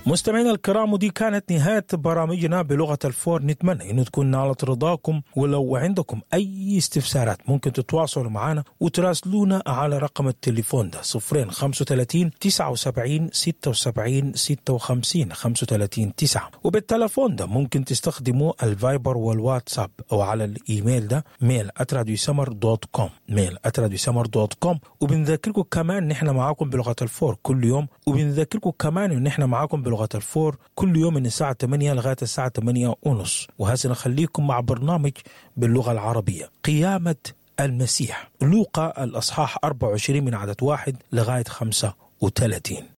مستمعينا الكرام ودي كانت نهاية برامجنا بلغة الفور نتمنى انه تكون نالت رضاكم ولو عندكم اي استفسارات ممكن تتواصلوا معنا وتراسلونا على رقم التليفون ده صفرين خمسة وثلاثين تسعة وسبعين ستة وسبعين ستة وخمسين خمسة وثلاثين تسعة وبالتلفون ده ممكن تستخدموا الفايبر والواتساب او على الايميل ده ميل اتراديو سمر دوت كوم ميل اتراديو سمر دوت كوم وبنذكركم كمان نحن معاكم بلغة الفور كل يوم وبنذكركم كمان ان احنا معاكم بلغة الفور كل يوم من الساعة 8 لغاية الساعة 8 ونص وهسه نخليكم مع برنامج باللغة العربية قيامة المسيح لوقا الأصحاح 24 من عدد واحد لغاية 35